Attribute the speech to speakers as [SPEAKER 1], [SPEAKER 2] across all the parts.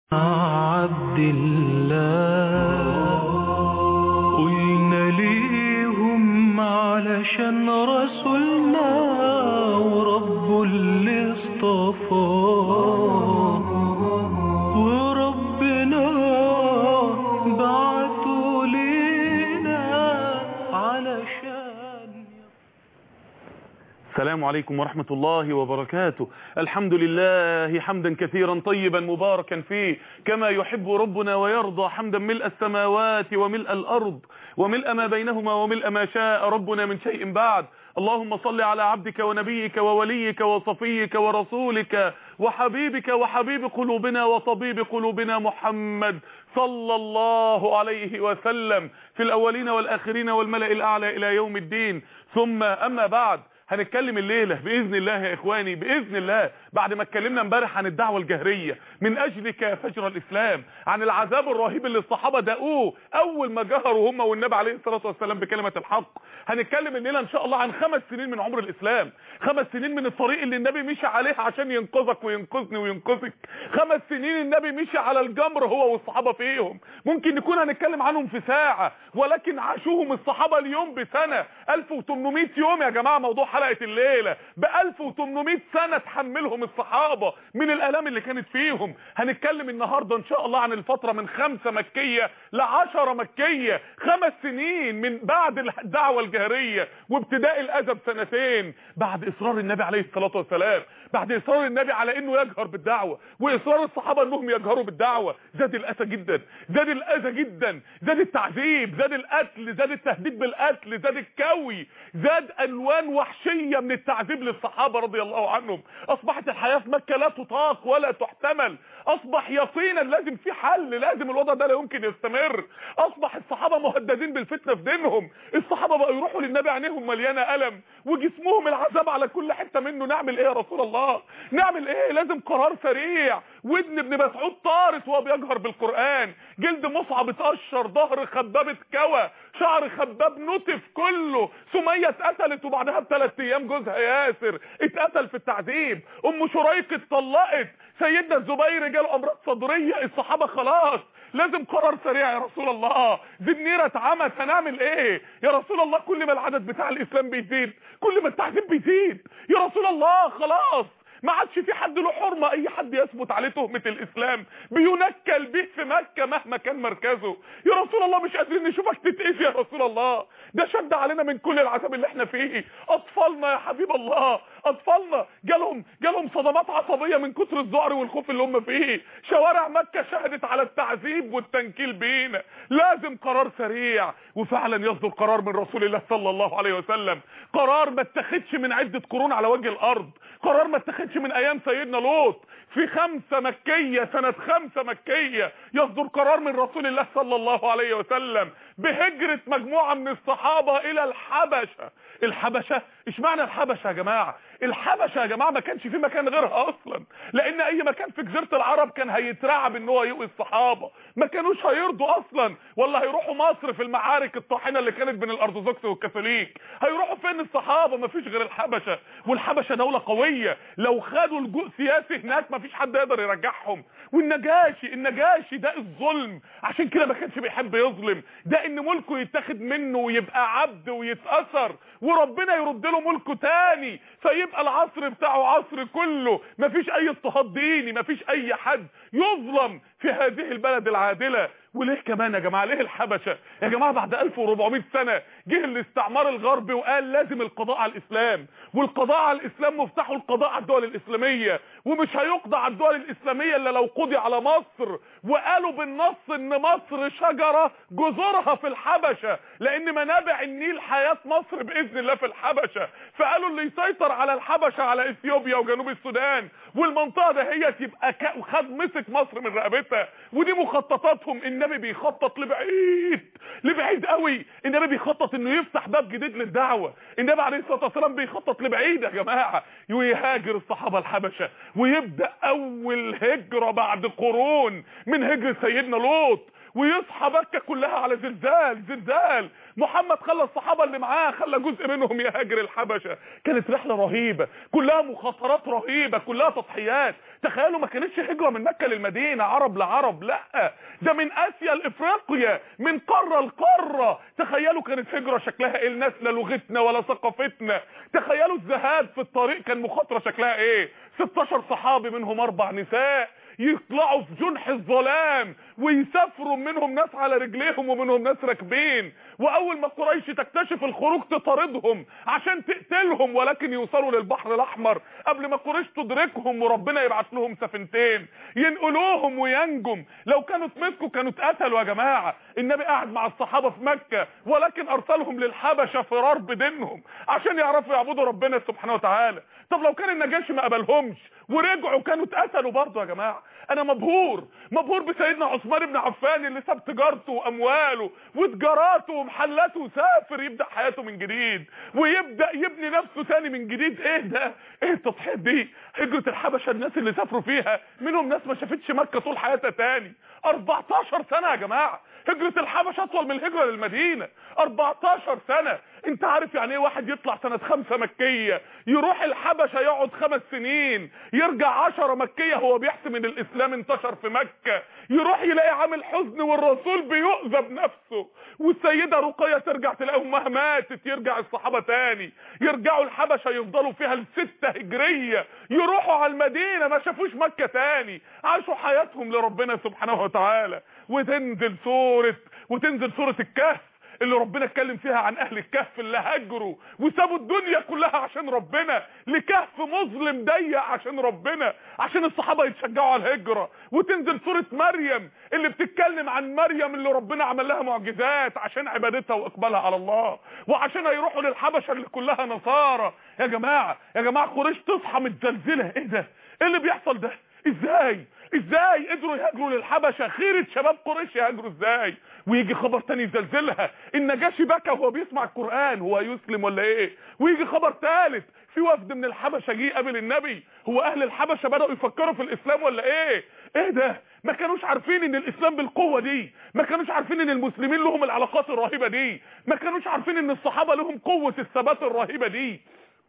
[SPEAKER 1] عبد الله قلنا ليهم علشان رسولنا ورب اللي اصطفاه وربنا بعته لينا علشان
[SPEAKER 2] السلام عليكم ورحمة الله وبركاته الحمد لله حمدا كثيرا طيبا مباركا فيه كما يحب ربنا ويرضى حمدا ملء السماوات وملء الأرض وملء ما بينهما وملء ما شاء ربنا من شيء بعد اللهم صل على عبدك ونبيك ووليك وصفيك ورسولك وحبيبك وحبيب قلوبنا وطبيب قلوبنا محمد صلى الله عليه وسلم في الأولين والآخرين والملأ الأعلى إلى يوم الدين ثم أما بعد هنتكلم الليلة بإذن الله يا إخواني بإذن الله بعد ما اتكلمنا امبارح عن الدعوة الجهرية من أجلك يا فجر الإسلام عن العذاب الرهيب اللي الصحابة دقوه أول ما جهروا هم والنبي عليه الصلاة والسلام بكلمة الحق هنتكلم الليلة إن شاء الله عن خمس سنين من عمر الإسلام خمس سنين من الطريق اللي النبي مشي عليه عشان ينقذك وينقذني وينقذك خمس سنين النبي مشي على الجمر هو والصحابة فيهم ممكن نكون هنتكلم عنهم في ساعة ولكن عاشوهم الصحابة اليوم بسنة 1800 يوم يا جماعة موضوع حلقة الليلة ب 1800 سنة تحملهم الصحابة من الالام اللي كانت فيهم هنتكلم النهاردة ان شاء الله عن الفترة من خمسة مكية لعشرة مكية خمس سنين من بعد الدعوة الجهرية وابتداء الاذى بسنتين بعد اصرار النبي عليه الصلاة والسلام بعد اصرار النبي على انه يجهر بالدعوة واصرار الصحابة انهم يجهروا بالدعوة زاد الاذى جدا زاد الاذى جدا زاد التعذيب زاد القتل زاد التهديد بالقتل زاد الكوي زاد الوان وحشية من التعذيب للصحابة رضي الله عنهم اصبحت الحياة في مكة لا تطاق ولا تحتمل اصبح يقينا لازم في حل لازم الوضع ده لا يمكن يستمر اصبح الصحابة مهددين بالفتنة في دينهم الصحابة بقوا يروحوا للنبي عينيهم مليانة الم وجسمهم العذاب على كل حتة منه نعمل ايه يا رسول الله نعمل ايه لازم قرار سريع ودن ابن مسعود طارت وهو بيجهر بالقرآن جلد مصعب اتقشر ظهر خباب اتكوى شعر خباب نتف كله سمية اتقتلت وبعدها بثلاث ايام جوزها ياسر اتقتل في التعذيب ام شريك اتطلقت سيدنا الزبير جاله امراض صدرية الصحابة خلاص لازم قرار سريع يا رسول الله زنيرة اتعمت هنعمل ايه يا رسول الله كل ما العدد بتاع الاسلام بيزيد كل ما التعذيب بيزيد يا رسول الله خلاص ما عادش في حد له حرمة اي حد يثبت عليه تهمة الاسلام بينكل به في مكة مهما كان مركزه يا رسول الله مش قادرين نشوفك تتقفي يا رسول الله ده شد علينا من كل العذاب اللي احنا فيه اطفالنا يا حبيب الله اطفالنا جالهم جالهم صدمات عصبية من كتر الذعر والخوف اللي هم فيه شوارع مكة شهدت على التعذيب والتنكيل بينا لازم قرار سريع وفعلا يصدر قرار من رسول الله صلى الله عليه وسلم قرار ما اتخذش من عدة قرون على وجه الارض قرار ما اتخذش من ايام سيدنا لوط في خمسة مكية سنة خمسة مكية يصدر قرار من رسول الله صلى الله عليه وسلم بهجرة مجموعة من الصحابة الى الحبشة الحبشة ايش معنى الحبشة يا جماعة الحبشة يا جماعة ما كانش في مكان غيرها اصلا لان اي مكان في جزيرة العرب كان هيترعب ان هو يؤذي الصحابة ما كانوش هيرضوا اصلا ولا هيروحوا مصر في المعارك الطاحنة اللي كانت بين الارثوذكس والكاثوليك هيروحوا فين الصحابة ما فيش غير الحبشة والحبشة دولة قوية لو خدوا لجوء سياسي هناك ما فيش حد يقدر يرجعهم والنجاشي النجاشي ده الظلم عشان كده ما كانش بيحب يظلم ده ان ملكه يتاخد منه ويبقى عبد ويتأثر وربنا يرد له ملكه تاني فيبقى العصر بتاعه عصر كله مفيش اي اضطهاد ديني مفيش اي حد يظلم في هذه البلد العادلة وليه كمان يا جماعة ليه الحبشة يا جماعة بعد 1400 سنة جه الاستعمار الغربي وقال لازم القضاء على الاسلام والقضاء على الاسلام مفتاحه القضاء على الدول الاسلامية ومش هيقضى على الدول الاسلامية الا لو قضي على مصر وقالوا بالنص ان مصر شجرة جذورها في الحبشة لان منابع النيل حياة مصر باذن الله في الحبشة فقالوا اللي يسيطر على الحبشة على اثيوبيا وجنوب السودان والمنطقة دهيت يبقى خد مسك مصر من رقبتها ودي مخططاتهم النبي بيخطط لبعيد لبعيد قوي النبي بيخطط انه يفتح باب جديد للدعوة النبي عليه الصلاة والسلام بيخطط لبعيد يا جماعة ويهاجر الصحابة الحبشة ويبدأ اول هجرة بعد قرون من هجرة سيدنا لوط ويصحى مكة كلها على زلزال زلزال محمد خلى الصحابة اللي معاه خلى جزء منهم يهاجر الحبشة كانت رحلة رهيبة كلها مخاطرات رهيبة كلها تضحيات تخيلوا ما كانتش هجرة من مكة للمدينة عرب لعرب لا ده من اسيا لافريقيا من قارة لقارة تخيلوا كانت هجرة شكلها ايه الناس لا لغتنا ولا ثقافتنا تخيلوا الذهاب في الطريق كان مخاطرة شكلها ايه 16 صحابي منهم اربع نساء يطلعوا في جنح الظلام ويسافروا منهم ناس على رجليهم ومنهم ناس راكبين واول ما قريش تكتشف الخروج تطاردهم عشان تقتلهم ولكن يوصلوا للبحر الاحمر قبل ما قريش تدركهم وربنا يبعت لهم سفينتين ينقلوهم وينجم لو كانوا اتمسكوا كانوا اتقتلوا يا جماعه النبي قاعد مع الصحابه في مكه ولكن ارسلهم للحبشه فرار بدينهم عشان يعرفوا يعبدوا ربنا سبحانه وتعالى طب لو كان النجاشي ما قبلهمش ورجعوا كانوا اتقتلوا برضه يا جماعه انا مبهور مبهور بسيدنا عثمان بن عفان اللي ساب تجارته وامواله وتجاراته ومحلاته وسافر يبدا حياته من جديد ويبدا يبني نفسه تاني من جديد ايه ده ايه التضحيات دي هجره الحبشه الناس اللي سافروا فيها منهم ناس ما شافتش مكه طول حياتها تاني 14 سنه يا جماعه هجره الحبشه اطول من الهجره للمدينه 14 سنه انت عارف يعني ايه واحد يطلع سنه خمسة مكيه يروح الحبشه يقعد خمس سنين يرجع عشرة مكيه هو بيحسب ان الاسلام انتشر في مكه يروح يلاقي عامل حزن والرسول بيؤذى بنفسه والسيده رقيه ترجع تلاقي امها ماتت يرجع الصحابه تاني يرجعوا الحبشه يفضلوا فيها الستة هجريه يروحوا على المدينه ما شافوش مكه تاني عاشوا حياتهم لربنا سبحانه وتعالى وتنزل سوره وتنزل سوره الكهف اللي ربنا اتكلم فيها عن اهل الكهف اللي هجروا وسابوا الدنيا كلها عشان ربنا لكهف مظلم ضيق عشان ربنا عشان الصحابه يتشجعوا على الهجره وتنزل سوره مريم اللي بتتكلم عن مريم اللي ربنا عمل لها معجزات عشان عبادتها واقبالها على الله وعشان هيروحوا للحبشه اللي كلها نصارى يا جماعه يا جماعه قريش تصحى متزلزله ايه ده ايه اللي بيحصل ده ازاي ازاي قدروا يهاجروا للحبشه خيره شباب قريش يهاجروا ازاي ويجي خبر تاني يزلزلها النجاشي بكى وهو بيسمع القران هو يسلم ولا ايه ويجي خبر ثالث في وفد من الحبشه جه قابل النبي هو اهل الحبشه بداوا يفكروا في الاسلام ولا ايه ايه ده ما كانوش عارفين ان الاسلام بالقوه دي ما كانوش عارفين ان المسلمين لهم العلاقات الرهيبه دي ما كانوش عارفين ان الصحابه لهم قوه الثبات الرهيبه دي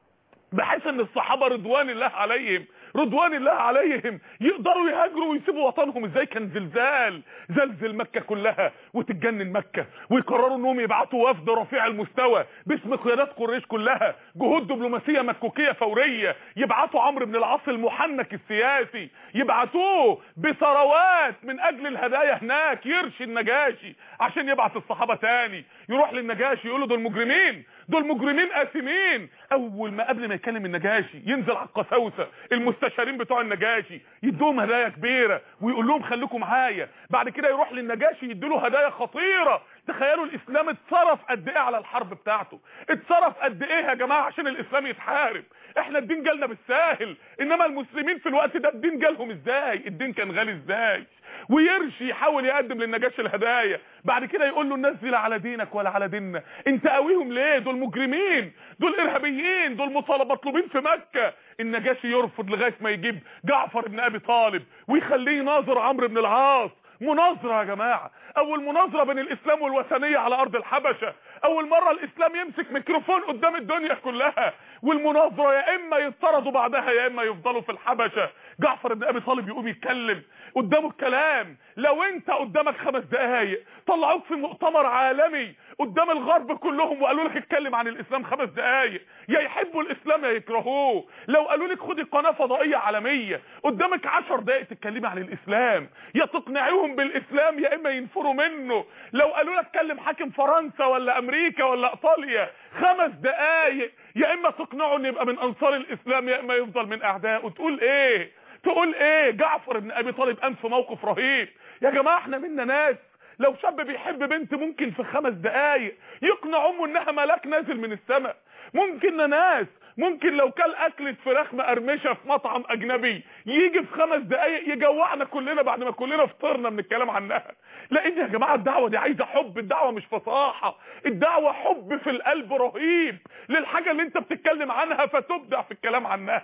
[SPEAKER 2] بحيث ان الصحابه رضوان الله عليهم رضوان الله عليهم يقدروا يهاجروا ويسيبوا وطنهم ازاي كان زلزال زلزل مكة كلها وتتجنن مكة ويقرروا انهم يبعتوا وفد رفيع المستوى باسم قيادات قريش كلها جهود دبلوماسية مكوكية فورية يبعتوا عمرو بن العاص المحنك السياسي يبعتوه بثروات من اجل الهدايا هناك يرشي النجاشي عشان يبعت الصحابة تاني يروح للنجاشي يقول له دول مجرمين دول مجرمين آثمين اول ما قبل ما يكلم النجاشي ينزل على القساوسه المستشارين بتوع النجاشي يدوهم هدايا كبيره ويقول لهم خليكم معايا بعد كده يروح للنجاشي يديله هدايا خطيره تخيلوا الاسلام اتصرف قد ايه على الحرب بتاعته اتصرف قد ايه يا جماعه عشان الاسلام يتحارب احنا الدين جالنا بالساهل انما المسلمين في الوقت ده الدين جالهم ازاي الدين كان غالي ازاي ويرشي يحاول يقدم للنجاشي الهدايا بعد كده يقول له نزل على دينك ولا على ديننا انت قويهم ليه دول مجرمين دول ارهابيين دول مطلوبين في مكة النجاشي يرفض لغايه ما يجيب جعفر بن ابي طالب ويخليه يناظر عمرو بن العاص مناظرة يا جماعة اول مناظرة بين الاسلام والوثنية على ارض الحبشة اول مرة الاسلام يمسك ميكروفون قدام الدنيا كلها والمناظرة يا اما يطردوا بعدها يا اما يفضلوا في الحبشة جعفر بن ابي طالب يقوم يتكلم قدامه الكلام لو انت قدامك خمس دقايق طلعوك في مؤتمر عالمي قدام الغرب كلهم وقالوا لك اتكلم عن الاسلام خمس دقايق يا يحبوا الاسلام يا يكرهوه لو قالوا لك خدي قناه فضائيه عالميه قدامك عشر دقايق تتكلمي عن الاسلام يا تقنعيهم بالاسلام يا اما ينفروا منه لو قالوا لك كلم حاكم فرنسا ولا امريكا ولا ايطاليا خمس دقايق يا اما تقنعه ان يبقى من انصار الاسلام يا اما يفضل من اعدائه تقول ايه تقول ايه جعفر بن ابي طالب قام في موقف رهيب يا جماعه احنا منا ناس لو شاب بيحب بنت ممكن في خمس دقايق يقنع امه انها ملاك نازل من السماء ممكن ناس ممكن لو كل اكلة فراخ مقرمشة في مطعم اجنبي يجي في خمس دقايق يجوعنا كلنا بعد ما كلنا فطرنا من الكلام عنها لان يا جماعة الدعوة دي عايزة حب الدعوة مش فصاحة الدعوة حب في القلب رهيب للحاجة اللي انت بتتكلم عنها فتبدع في الكلام عنها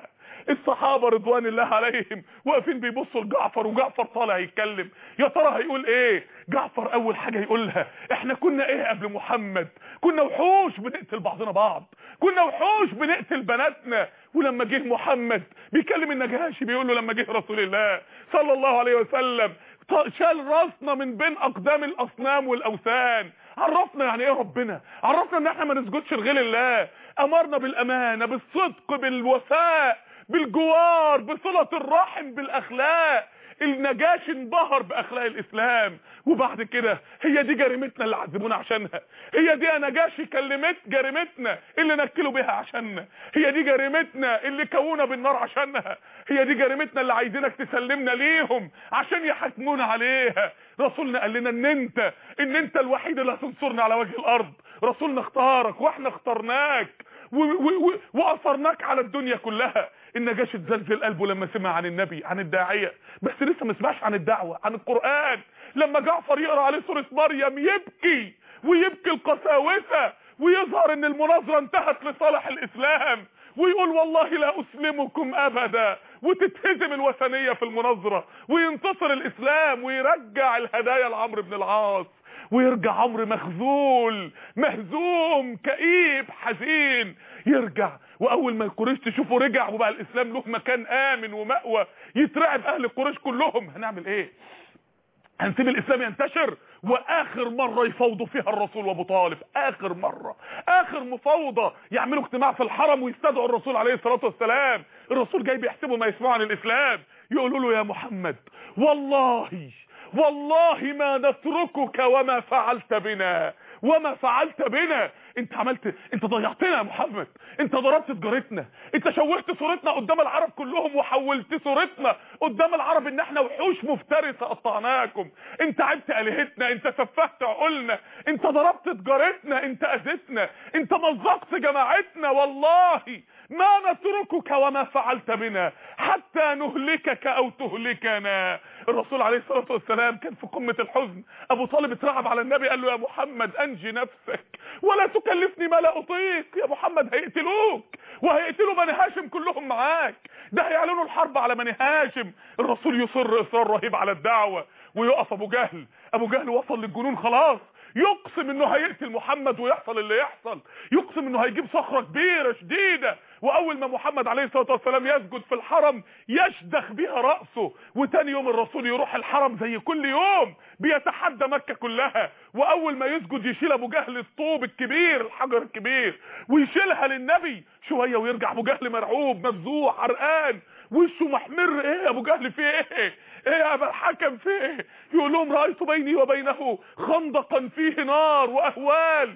[SPEAKER 2] الصحابه رضوان الله عليهم واقفين بيبصوا لجعفر وجعفر طالع يتكلم يا ترى هيقول ايه جعفر اول حاجه يقولها احنا كنا ايه قبل محمد كنا وحوش بنقتل بعضنا بعض كنا وحوش بنقتل بناتنا ولما جه محمد بيكلم النجاشي بيقول له لما جه رسول الله صلى الله عليه وسلم شال راسنا من بين اقدام الاصنام والاوثان عرفنا يعني ايه ربنا عرفنا ان احنا ما نسجدش لغير الله امرنا بالامانه بالصدق بالوفاء بالجوار بصله الرحم بالاخلاق النجاشي انبهر باخلاق الاسلام وبعد كده هي دي جريمتنا اللي عذبونا عشانها هي دي يا نجاشي كلمت جريمتنا اللي نكلوا بيها عشاننا هي دي جريمتنا اللي كونا بالنار عشانها هي دي جريمتنا اللي عايزينك تسلمنا ليهم عشان يحاكمونا عليها رسولنا قال لنا ان انت ان انت الوحيد اللي هتنصرنا على وجه الارض رسولنا اختارك واحنا اخترناك واثرناك على الدنيا كلها النجاشي اتزلزل قلبه لما سمع عن النبي عن الداعيه بس لسه ما سمعش عن الدعوه عن القران لما جعفر يقرا عليه سوره مريم يبكي ويبكي القساوسه ويظهر ان المناظره انتهت لصالح الاسلام ويقول والله لا اسلمكم ابدا وتتهزم الوثنيه في المناظره وينتصر الاسلام ويرجع الهدايا لعمرو بن العاص ويرجع عمرو مخذول مهزوم كئيب حزين يرجع واول ما القريش تشوفه رجع وبقى الاسلام له مكان امن ومأوى يترعب اهل القريش كلهم هنعمل ايه هنسيب الاسلام ينتشر واخر مرة يفوضوا فيها الرسول وابو طالب اخر مرة اخر مفاوضة يعملوا اجتماع في الحرم ويستدعوا الرسول عليه الصلاة والسلام الرسول جاي بيحسبوا ما يسمعوا عن الاسلام يقولوا له يا محمد والله والله ما نتركك وما فعلت بنا وما فعلت بنا انت عملت انت ضيعتنا يا محمد انت ضربت تجارتنا انت شوهت صورتنا قدام العرب كلهم وحولت صورتنا قدام العرب ان احنا وحوش مفترسه قطعناكم انت عبت الهتنا انت سفهت عقولنا انت ضربت تجارتنا انت اذيتنا انت مزقت جماعتنا والله ما نتركك وما فعلت بنا حتى نهلكك او تهلكنا الرسول عليه الصلاة والسلام كان في قمة الحزن ابو طالب اترعب على النبي قال له يا محمد انجي نفسك ولا تكلفني ما لا اطيق يا محمد هيقتلوك وهيقتلوا بني هاشم كلهم معاك ده هيعلنوا الحرب على بني هاشم الرسول يصر اصرار رهيب على الدعوة ويقف ابو جهل ابو جهل وصل للجنون خلاص يقسم انه هيقتل محمد ويحصل اللي يحصل يقسم انه هيجيب صخرة كبيرة شديدة واول ما محمد عليه الصلاة والسلام يسجد في الحرم يشدخ بها رأسه وتاني يوم الرسول يروح الحرم زي كل يوم بيتحدى مكة كلها واول ما يسجد يشيل ابو جهل الطوب الكبير الحجر الكبير ويشيلها للنبي شوية ويرجع ابو جهل مرعوب مفزوع عرقان وشه محمر ايه يا ابو جهل في ايه ايه يا ابا الحكم في ايه يقول لهم رايت بيني وبينه خندقا فيه نار واهوال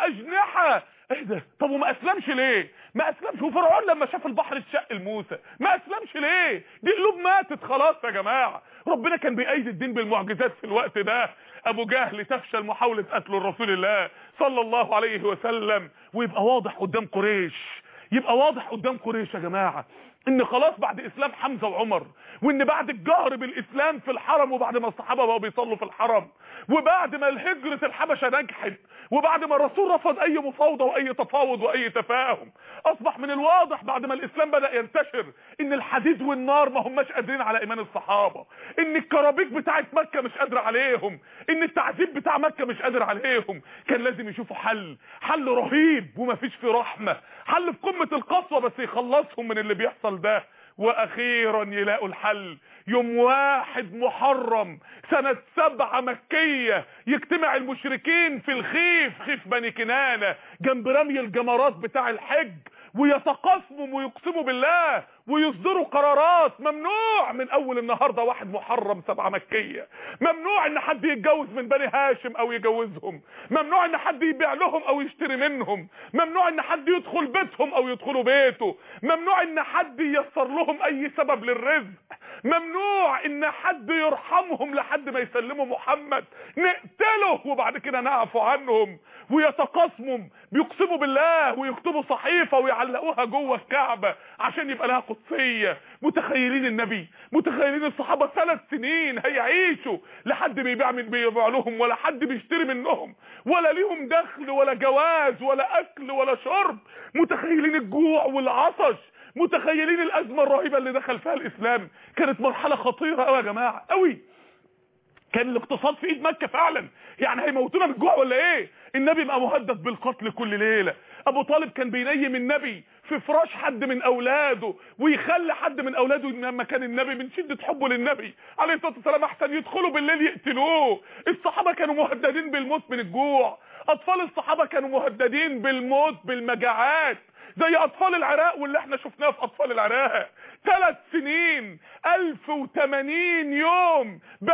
[SPEAKER 2] واجنحه ايه ده طب وما اسلمش ليه ما اسلمش وفرعون لما شاف البحر اتشق لموسى ما اسلمش ليه دي قلوب ماتت خلاص يا جماعه ربنا كان بيأيد الدين بالمعجزات في الوقت ده ابو جهل تفشل محاوله قتل رسول الله صلى الله عليه وسلم ويبقى واضح قدام قريش يبقى واضح قدام قريش يا جماعه ان خلاص بعد اسلام حمزه وعمر وان بعد الجهر بالاسلام في الحرم وبعد ما الصحابه بقوا بيصلوا في الحرم وبعد ما الهجره الحبشه نجحت وبعد ما الرسول رفض اي مفاوضه واي تفاوض واي تفاهم اصبح من الواضح بعد ما الاسلام بدا ينتشر ان الحديد والنار ما هماش قادرين على ايمان الصحابه ان الكرابيك بتاعه مكه مش قادره عليهم ان التعذيب بتاع مكه مش قادر عليهم كان لازم يشوفوا حل حل رهيب ومفيش فيه رحمه حل في قمه القسوه بس يخلصهم من اللي بيحصل ده واخيرا يلاقوا الحل يوم واحد محرم سنة سبعة مكية يجتمع المشركين في الخيف خيف بني كنانة جنب رمي الجمرات بتاع الحج ويتقاسموا ويقسموا بالله ويصدروا قرارات ممنوع من اول النهاردة واحد محرم سبعة مكية ممنوع ان حد يتجوز من بني هاشم او يجوزهم ممنوع ان حد يبيع لهم او يشتري منهم ممنوع ان حد يدخل بيتهم او يدخلوا بيته ممنوع ان حد ييسر لهم اي سبب للرزق ممنوع ان حد يرحمهم لحد ما يسلموا محمد نقتله وبعد كده نعفو عنهم ويتقاسموا بيقسموا بالله ويكتبوا صحيفة ويعلقوها جوه الكعبة عشان يبقى لها قدسية متخيلين النبي متخيلين الصحابة ثلاث سنين هيعيشوا لحد بيبيع من بيبيع لهم ولا حد بيشتري منهم ولا ليهم دخل ولا جواز ولا اكل ولا شرب متخيلين الجوع والعطش متخيلين الازمه الرهيبه اللي دخل فيها الاسلام كانت مرحله خطيره قوي يا جماعه قوي كان الاقتصاد في ايد مكه فعلا يعني هيموتونا من الجوع ولا ايه النبي بقى مهدد بالقتل كل ليله ابو طالب كان بينيم النبي في فراش حد من اولاده ويخلي حد من اولاده لما كان النبي من شده حبه للنبي عليه الصلاه والسلام احسن يدخلوا بالليل يقتلوه الصحابه كانوا مهددين بالموت من الجوع اطفال الصحابه كانوا مهددين بالموت بالمجاعات زي اطفال العراق واللي احنا شفناه في اطفال العراق ثلاث سنين 1080 يوم ب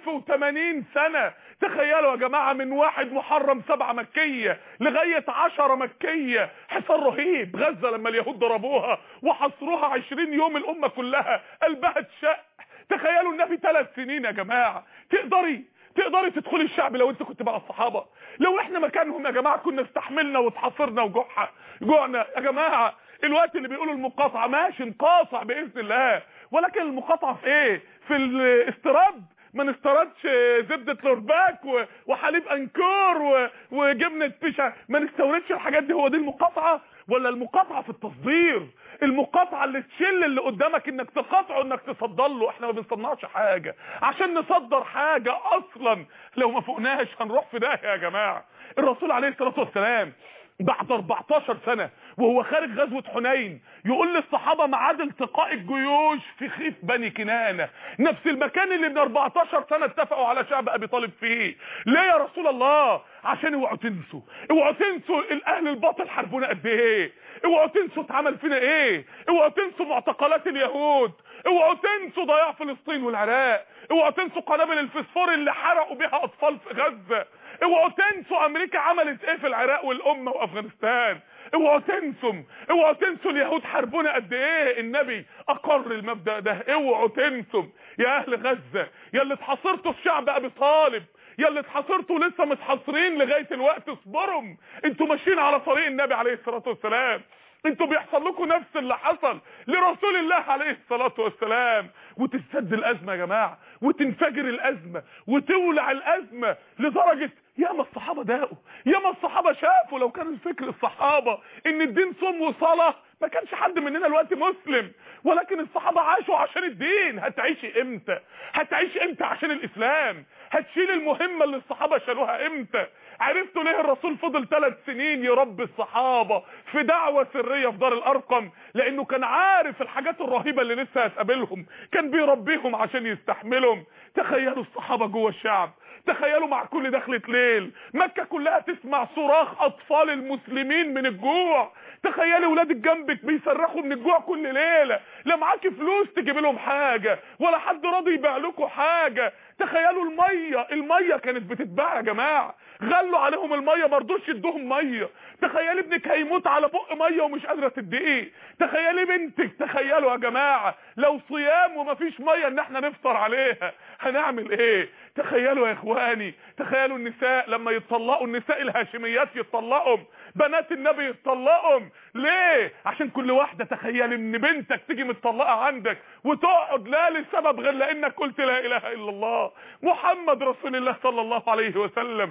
[SPEAKER 2] 1080 سنة تخيلوا يا جماعة من واحد محرم سبعة مكية لغاية عشرة مكية حصار رهيب غزة لما اليهود ضربوها وحصروها 20 يوم الامة كلها قلبها اتشق تخيلوا النبي ثلاث سنين يا جماعة تقدري تقدري تدخلي الشعب لو انت كنت مع الصحابة لو احنا مكانهم يا جماعة كنا استحملنا واتحصرنا وجوعنا جوعنا يا جماعة الوقت اللي بيقولوا المقاطعة ماشي نقاطع بإذن الله ولكن المقاطعة في ايه في الاستراد ما نستوردش زبدة لورباك وحليب انكور وجبنة بيشا ما نستوردش الحاجات دي هو دي المقاطعة ولا المقاطعة في التصدير المقاطعة اللي تشل اللي قدامك انك تقاطعه انك تصدر له احنا ما بنصنعش حاجة عشان نصدر حاجة اصلا لو ما فوقناش هنروح في داهية يا جماعة الرسول عليه الصلاة والسلام بعد 14 سنة وهو خارج غزوة حنين يقول للصحابة معاد التقاء الجيوش في خيف بني كنانة نفس المكان اللي من 14 سنة اتفقوا على شعب ابي طالب فيه ليه يا رسول الله عشان اوعوا تنسوا اوعوا تنسوا الاهل الباطل حاربونا قد ايه اوعوا تنسوا اتعمل فينا ايه اوعوا تنسوا معتقلات اليهود اوعوا تنسوا ضياع فلسطين والعراق اوعوا تنسوا قنابل الفسفور اللي حرقوا بيها اطفال في غزة اوعوا تنسوا امريكا عملت ايه في العراق والامه وافغانستان اوعوا تنسوا اوعوا تنسوا اليهود حاربونا قد ايه النبي اقر المبدا ده اوعوا تنسوا يا اهل غزه يا اللي اتحاصرتوا في شعب ابي طالب يا اللي اتحاصرتوا لسه متحاصرين لغايه الوقت اصبروا انتوا ماشيين على طريق النبي عليه الصلاه والسلام انتوا بيحصل لكم نفس اللي حصل لرسول الله عليه الصلاة والسلام وتسد الازمة يا جماعة وتنفجر الازمة وتولع الازمة لدرجة ياما الصحابة داقوا ياما الصحابة شافوا لو كان الفكر الصحابة ان الدين صوم وصلاة ما كانش حد مننا الوقت مسلم ولكن الصحابة عاشوا عشان الدين هتعيشي امتى هتعيشي امتى عشان الاسلام هتشيل المهمة اللي الصحابة شالوها امتى عرفتوا ليه الرسول فضل ثلاث سنين يربي الصحابة في دعوة سرية في دار الارقم لانه كان عارف الحاجات الرهيبة اللي لسه هتقابلهم كان بيربيهم عشان يستحملهم تخيلوا الصحابة جوه الشعب تخيلوا مع كل دخلة ليل مكة كلها تسمع صراخ اطفال المسلمين من الجوع تخيلي ولادك جنبك بيصرخوا من الجوع كل ليلة لا معاكي فلوس تجيب لهم حاجة ولا حد راضي يبيع لكم حاجة تخيلوا المية المية كانت بتتباع يا جماعة غلوا عليهم المية مرضوش يدوهم مية تخيلي ابنك هيموت على بق مية ومش قادرة تديه تخيلي بنتك تخيلوا يا جماعة لو صيام ومفيش مية ان احنا نفطر عليها هنعمل ايه تخيلوا يا اخواني تخيلوا النساء لما يتطلقوا النساء الهاشميات يتطلقوا بنات النبي يتطلقوا ليه عشان كل واحدة تخيل ان بنتك تيجي متطلقة عندك وتقعد لا لسبب غير لانك قلت لا اله الا الله محمد رسول الله صلى الله عليه وسلم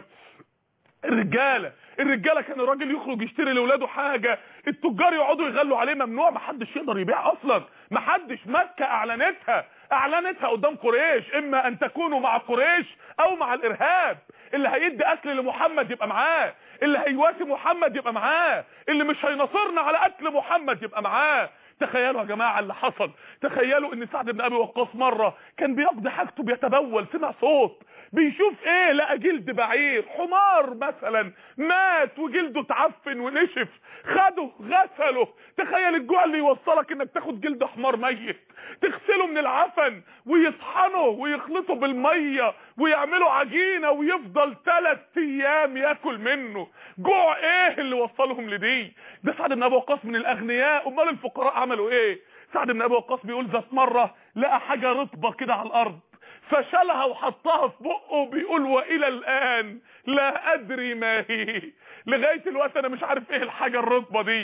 [SPEAKER 2] الرجاله الرجاله كان الراجل يخرج يشتري لاولاده حاجه التجار يقعدوا يغلوا عليه ممنوع محدش يقدر يبيع اصلا محدش مكه اعلنتها اعلنتها قدام قريش اما ان تكونوا مع قريش او مع الارهاب اللي هيدي اكل لمحمد يبقى معاه اللي هيواسي محمد يبقى معاه اللي مش هينصرنا على قتل محمد يبقى معاه تخيلوا يا جماعه اللي حصل تخيلوا ان سعد بن ابي وقاص مره كان بيقضي حاجته بيتبول سمع صوت بيشوف ايه لقى جلد بعير حمار مثلا مات وجلده اتعفن ونشف خده غسله تخيل الجوع اللي يوصلك انك تاخد جلد حمار ميت تغسله من العفن ويطحنه ويخلطه بالميه ويعملوا عجينه ويفضل ثلاث ايام ياكل منه جوع ايه اللي وصلهم لدي ده سعد بن ابي وقاص من الاغنياء امال الفقراء عملوا ايه سعد بن ابي وقاص بيقول ذات مره لقى حاجه رطبه كده على الارض فشلها وحطها في بقه بيقول والى الان لا ادري ما هي لغايه الوقت انا مش عارف ايه الحاجه الرطبه دي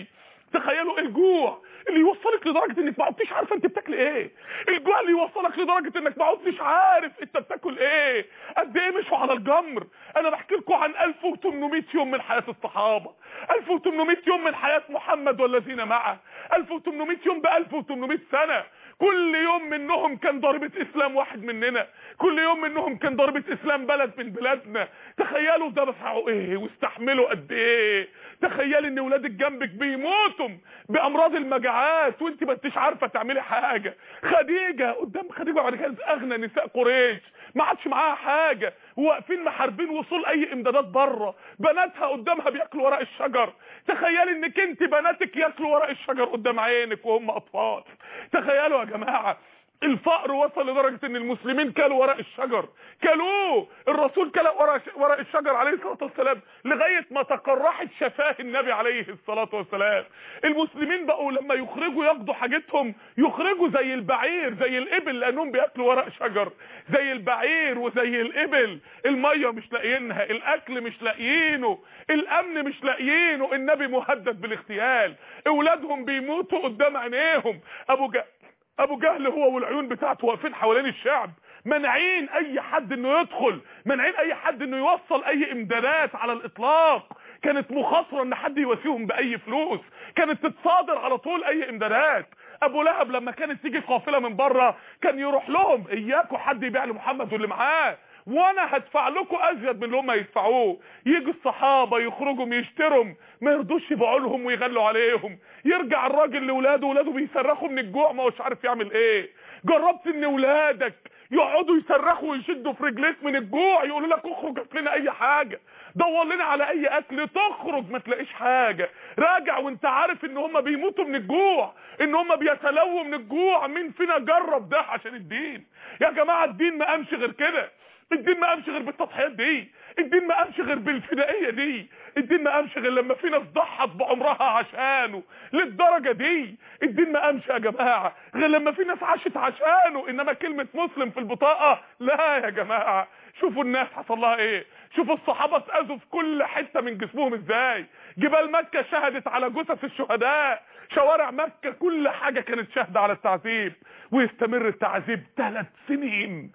[SPEAKER 2] تخيلوا الجوع اللي يوصلك لدرجه انك ما عدتش عارفه انت بتاكل ايه الجوع اللي يوصلك لدرجه انك ما عدتش عارف انت بتاكل ايه قد ايه مشوا على الجمر انا بحكي لكم عن 1800 يوم من حياه الصحابه 1800 يوم من حياه محمد والذين معه 1800 يوم ب 1800 سنه كل يوم منهم كان ضربة اسلام واحد مننا كل يوم منهم كان ضربة اسلام بلد من بلادنا تخيلوا ده دفعوا ايه واستحملوا قد ايه تخيل ان ولادك جنبك بيموتوا بامراض المجاعات وانت ما انتش عارفه تعملي حاجه خديجه قدام خديجه بعد كده اغنى نساء قريش ما عادش معاها حاجه واقفين محاربين وصول اي امدادات بره بناتها قدامها بياكلوا ورق الشجر تخيل انك انت بناتك ياكلوا ورق الشجر قدام عينك وهم اطفال تخيلوا يا جماعه الفقر وصل لدرجة ان المسلمين كلوا ورق الشجر كلوه الرسول كل ورق ورق الشجر عليه الصلاة والسلام لغاية ما تقرحت شفاه النبي عليه الصلاة والسلام المسلمين بقوا لما يخرجوا ياخدوا حاجتهم يخرجوا زي البعير زي الابل لانهم بياكلوا ورق شجر زي البعير وزي الابل المية مش لاقيينها الاكل مش لاقيينه الامن مش لاقيينه النبي مهدد بالاغتيال اولادهم بيموتوا قدام عينيهم ابو جهل ابو جهل هو والعيون بتاعته واقفين حوالين الشعب منعين اي حد انه يدخل منعين اي حد انه يوصل اي امدادات على الاطلاق كانت مخاطره ان حد يواسيهم باي فلوس كانت تتصادر على طول اي امدادات ابو لهب لما كانت تيجي قافله من بره كان يروح لهم اياكوا حد يبيع لمحمد واللي معاه وانا هدفع لكم ازيد من اللي هم يدفعوه يجي الصحابه يخرجوا يشتروا ما يرضوش يبيعوا لهم ويغلوا عليهم يرجع الراجل لاولاده ولاده بيصرخوا من الجوع ما هوش عارف يعمل ايه جربت ان ولادك يقعدوا يصرخوا ويشدوا في رجليك من الجوع يقولوا لك اخرج هات لنا اي حاجه دور لنا على اي اكل تخرج ما تلاقيش حاجه راجع وانت عارف ان هم بيموتوا من الجوع ان هم بيتلووا من الجوع مين فينا جرب ده عشان الدين يا جماعه الدين ما قامش غير كده الدين ما قامش غير بالتضحيات دي الدين ما قامش غير بالفدائيه دي الدين ما قامش غير لما في ناس ضحت بعمرها عشانه للدرجه دي الدين ما قامش يا جماعه غير لما في ناس عاشت عشانه انما كلمه مسلم في البطاقه لا يا جماعه شوفوا الناس حصل لها ايه شوفوا الصحابه اتاذوا في كل حته من جسمهم ازاي جبال مكه شهدت على جثث الشهداء شوارع مكة كل حاجة كانت شاهدة على التعذيب ويستمر التعذيب ثلاث سنين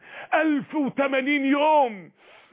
[SPEAKER 2] 1080 يوم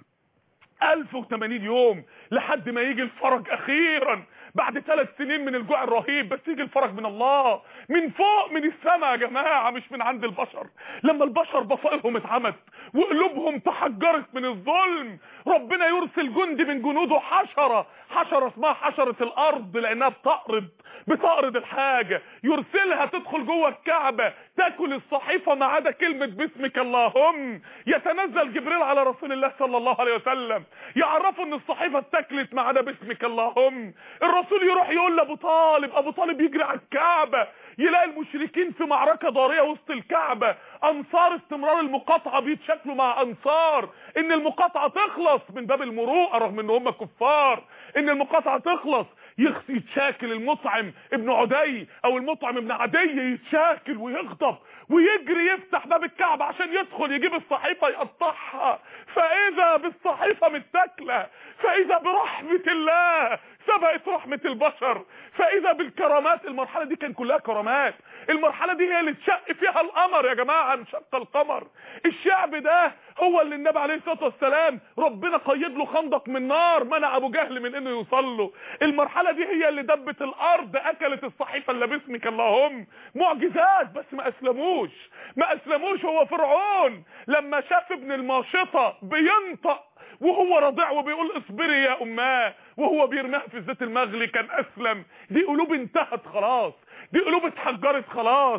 [SPEAKER 2] 1080 يوم لحد ما يجي الفرج اخيرا بعد ثلاث سنين من الجوع الرهيب بس يجي الفرج من الله من فوق من السماء يا جماعة مش من عند البشر لما البشر بصائرهم اتعمت وقلوبهم تحجرت من الظلم ربنا يرسل جندي من جنوده حشرة حشرة اسمها حشرة الارض لانها بتقرض بتقرض الحاجة يرسلها تدخل جوه الكعبة تاكل الصحيفة ما عدا كلمة باسمك اللهم يتنزل جبريل على رسول الله صلى الله عليه وسلم يعرفوا ان الصحيفة اتاكلت ما عدا باسمك اللهم الرسول يروح يقول لابو طالب ابو طالب يجري على الكعبة يلاقي المشركين في معركة ضارية وسط الكعبة انصار استمرار المقاطعة بيتشكلوا مع انصار ان المقاطعة تخلص من باب المروءة رغم ان هم كفار ان المقاطعة تخلص يتشاكل المطعم ابن عدي او المطعم ابن عدي يتشاكل ويغضب ويجري يفتح باب الكعبة عشان يدخل يجيب الصحيفة يقطعها فاذا بالصحيفة متاكلة فاذا برحمة الله سبقت رحمة البشر فاذا بالكرامات المرحلة دي كان كلها كرامات المرحلة دي هي اللي اتشق فيها القمر يا جماعة انشق القمر الشعب ده هو اللي النبي عليه الصلاة والسلام ربنا قيد له خندق من نار منع ابو جهل من انه يوصل له المرحلة دي هي اللي دبت الارض اكلت الصحيفة اللي باسمك اللهم معجزات بس ما اسلموش ما اسلموش هو فرعون لما شاف ابن الماشطة بينطق وهو رضيع وبيقول اصبري يا اماه وهو بيرميها في الزيت المغلي كان اسلم دي قلوب انتهت خلاص دي قلوب اتحجرت خلاص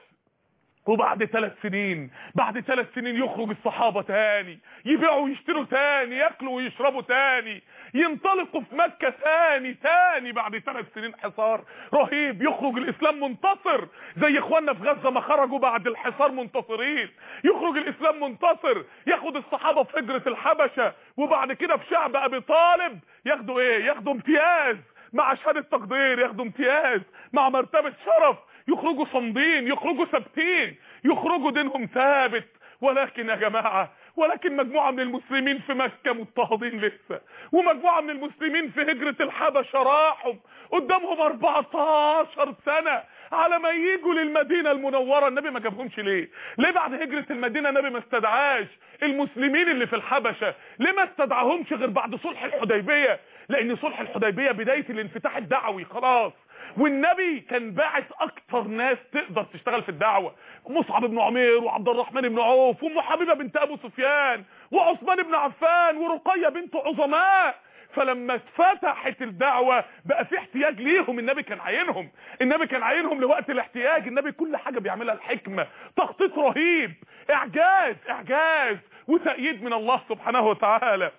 [SPEAKER 2] وبعد ثلاث سنين بعد ثلاث سنين يخرج الصحابة تاني يبيعوا ويشتروا تاني ياكلوا ويشربوا تاني ينطلقوا في مكة تاني تاني بعد ثلاث سنين حصار رهيب يخرج الاسلام منتصر زي اخواننا في غزة ما خرجوا بعد الحصار منتصرين يخرج الاسلام منتصر ياخد الصحابة في هجرة الحبشة وبعد كده في شعب ابي طالب ياخدوا ايه ياخدوا امتياز مع شهادة تقدير ياخدوا امتياز مع مرتبة شرف يخرجوا صامدين يخرجوا ثابتين يخرجوا دينهم ثابت ولكن يا جماعة ولكن مجموعة من المسلمين في مكة مضطهدين لسه ومجموعة من المسلمين في هجرة الحبشة راحوا قدامهم 14 سنة على ما يجوا للمدينة المنورة النبي ما جابهمش ليه ليه بعد هجرة المدينة النبي ما استدعاش المسلمين اللي في الحبشة ليه ما استدعاهمش غير بعد صلح الحديبية لان صلح الحديبية بداية الانفتاح الدعوي خلاص والنبي كان باعث اكتر ناس تقدر تشتغل في الدعوة مصعب بن عمير وعبد الرحمن بن عوف وام حبيبه بنت ابو سفيان وعثمان بن عفان ورقيه بنت عظماء فلما اتفتحت الدعوة بقى في احتياج ليهم النبي كان عاينهم النبي كان عاينهم لوقت الاحتياج النبي كل حاجة بيعملها الحكمة تخطيط رهيب اعجاز اعجاز وتأييد من الله سبحانه وتعالى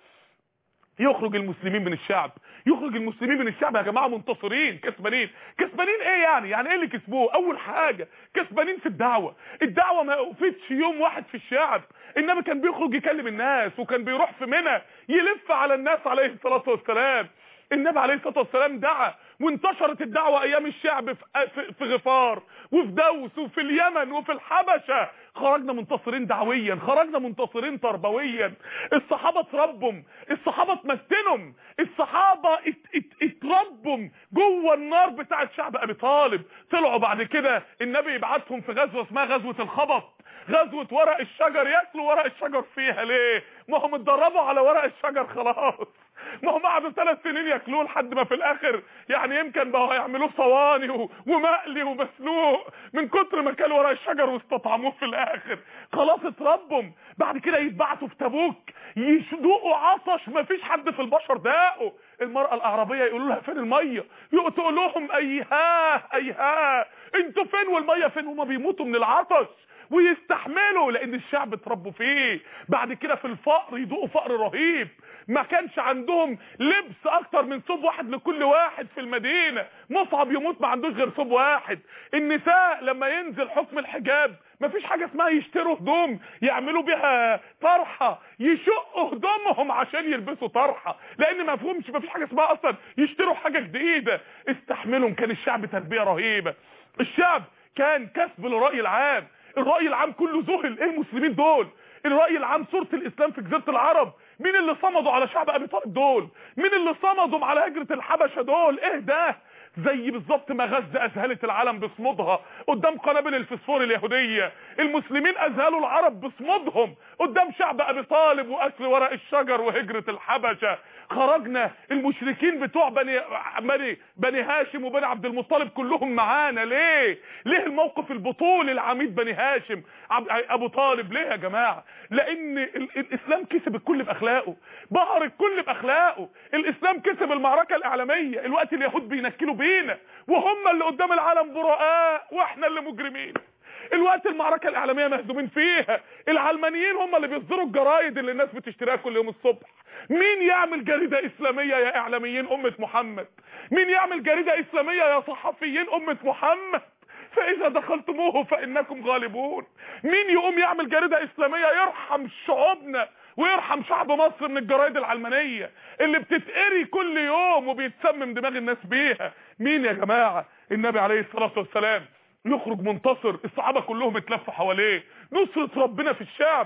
[SPEAKER 2] يخرج المسلمين من الشعب يخرج المسلمين من الشعب يا جماعه منتصرين كسبانين كسبانين ايه يعني يعني ايه اللي كسبوه اول حاجه كسبانين في الدعوه الدعوه ما وقفتش يوم واحد في الشعب النبي كان بيخرج يكلم الناس وكان بيروح في منى يلف على الناس عليه الصلاه والسلام النبي عليه الصلاه والسلام دعا وانتشرت الدعوه ايام الشعب في في غفار وفي دوس وفي اليمن وفي الحبشه خرجنا منتصرين دعويا خرجنا منتصرين تربويا الصحابه اتربوا الصحابه اتمتنوا الصحابه ات ات اتربوا جوه النار بتاعه شعب ابي طالب طلعوا بعد كده النبي يبعتهم في غزوه اسمها غزوه الخبط غزوه ورق الشجر ياكلوا ورق الشجر فيها ليه ما هم اتدربوا على ورق الشجر خلاص ما هم قعدوا ثلاث سنين ياكلوه لحد ما في الاخر يعني يمكن بقوا يعملوه صواني ومقلي ومسلوق من كتر ما كانوا ورق الشجر واستطعموه في الاخر خلاص اتربوا بعد كده يتبعتوا في تبوك يشدقوا عطش ما فيش حد في البشر داقوا المرأة الأعرابية يقولوا لها فين المية يقولوا لهم أيها أيها انتوا فين والمية فين هما بيموتوا من العطش ويستحملوا لان الشعب اتربوا فيه بعد كده في الفقر يدوقوا فقر رهيب ما كانش عندهم لبس اكتر من ثوب واحد لكل واحد في المدينة مصعب يموت ما عندوش غير ثوب واحد النساء لما ينزل حكم الحجاب ما فيش حاجة اسمها يشتروا هدوم يعملوا بيها طرحة يشقوا هدومهم عشان يلبسوا طرحة لان ما فهمش ما فيش حاجة اسمها اصلا يشتروا حاجة جديدة استحملهم كان الشعب تربية رهيبة الشعب كان كسب للرأي العام الرأي العام كله ذهل ايه المسلمين دول الرأي العام صورة الاسلام في جزيرة العرب مين اللي صمدوا على شعب ابي طالب دول مين اللي صمدوا على هجرة الحبشة دول ايه ده زي بالظبط ما غزة اذهلت العالم بصمودها قدام قنابل الفسفور اليهودية المسلمين اذهلوا العرب بصمودهم قدام شعب ابي طالب واكل ورق الشجر وهجرة الحبشة خرجنا المشركين بتوع بني بني بني هاشم وبني عبد المطلب كلهم معانا ليه ليه الموقف البطولي العميد بني هاشم ابو طالب ليه يا جماعه لان الاسلام كسب الكل باخلاقه بهر الكل باخلاقه الاسلام كسب المعركه الاعلاميه الوقت اليهود بينكلوا بينا وهم اللي قدام العالم براء واحنا اللي مجرمين الوقت المعركة الإعلامية مهزومين فيها العلمانيين هم اللي بيصدروا الجرايد اللي الناس بتشتريها كل يوم الصبح مين يعمل جريدة إسلامية يا إعلاميين أمة محمد مين يعمل جريدة إسلامية يا صحفيين أمة محمد فإذا دخلتموه فإنكم غالبون مين يقوم يعمل جريدة إسلامية يرحم شعوبنا ويرحم شعب مصر من الجرايد العلمانية اللي بتتقري كل يوم وبيتسمم دماغ الناس بيها مين يا جماعة النبي عليه الصلاة والسلام يخرج منتصر الصحابة كلهم اتلفوا حواليه نصرة ربنا في الشعب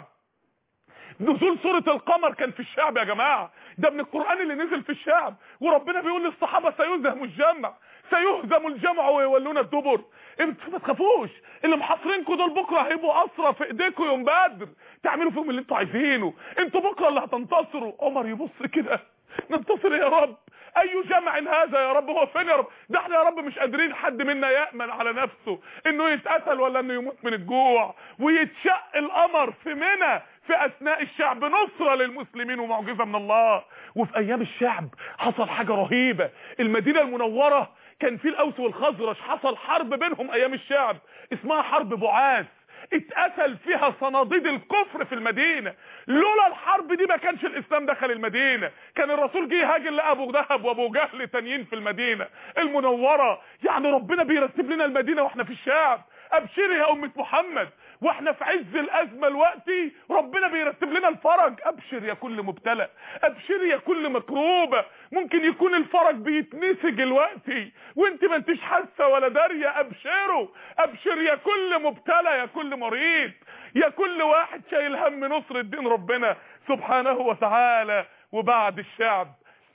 [SPEAKER 2] نزول سورة القمر كان في الشعب يا جماعة ده من القرآن اللي نزل في الشعب وربنا بيقول للصحابة سيهزم الجمع سيهزم الجمع ويولون الدبر انتوا ما تخافوش اللي محاصرينكم دول بكره هيبقوا اسرى في ايديكم يوم بدر تعملوا فيهم اللي انتوا عايزينه انتوا بكره اللي هتنتصروا عمر يبص كده ننتصر يا رب اي جمع هذا يا رب هو فين يا رب ده احنا يا رب مش قادرين حد منا يامن على نفسه انه يتقتل ولا انه يموت من الجوع ويتشق القمر في منى في اثناء الشعب نصرة للمسلمين ومعجزة من الله وفي ايام الشعب حصل حاجة رهيبة المدينة المنورة كان في الاوس والخزرج حصل حرب بينهم ايام الشعب اسمها حرب بعاث اتقتل فيها صناديد الكفر في المدينة لولا الحرب دي ما كانش الاسلام دخل المدينة كان الرسول جه هاجر لابو دهب وابو جهل تانيين في المدينة المنورة يعني ربنا بيرتب لنا المدينة واحنا في الشعب ابشري يا امة محمد واحنا في عز الازمه الوقتي ربنا بيرتب لنا الفرج ابشر يا كل مبتلى ابشر يا كل مكروبه ممكن يكون الفرج بيتنسج الوقتي وانت ما انتش حاسه ولا داريه ابشروا ابشر يا كل مبتلى يا كل مريض يا كل واحد شايل هم نصر الدين ربنا سبحانه وتعالى وبعد الشعب